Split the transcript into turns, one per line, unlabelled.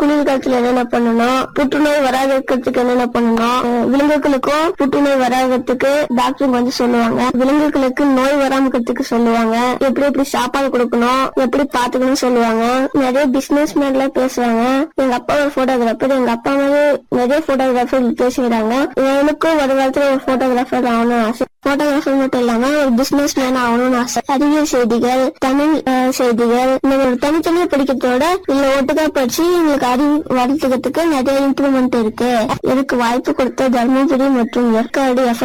குளிர்காலத்துல என்னென்ன பண்ணணும் புற்றுநோய் வராத இருக்கிறதுக்கு என்னென்ன பண்ணணும் அஹ் விலங்குகளுக்கும் புற்றுநோய் வராததுக்கு டாக்டர் வந்து சொல்லுவாங்க விலங்குகளுக்கு நோய் வராம இருக்கிறதுக்கு சொல்லுவாங்க எப்படி எப்படி சாப்பாடு கொடுக்கணும் எப்படி பாத்துக்கணும் சொல்லுவாங்க நிறைய பிசினஸ் மேன் எல்லாம் பேசுவாங்க எங்க அப்பா ஒரு போட்டோகிராஃபர் எங்க அப்பா மாதிரி நிறைய போட்டோகிராஃபர் பேசுகிறாங்க எனக்கும் ஒரு காலத்துல ஒரு போட்டோகிராஃபர் ஆகணும்னு ஆசை போட்டோகிராஃபர் மட்டும் இல்லாம ஒரு பிசினஸ் மேன் ஆகணும்னு ஆசை அறிவியல் செய்திகள் தமிழ் அஹ், செய்திகள் இந்த ஒரு தனித்தனியா படிக்கிறதோட இல்ல ஒட்டுக்கா படிச்சு எங்களுக்கு அறிவு வளர்த்துக்கிறதுக்கு நிறைய இம்ப்ரூவ்மெண்ட் இருக்கு எனக்கு வாய்ப்பு கொடுத்த தர்மபுரி மற்றும் ஏற்காடு எஃப்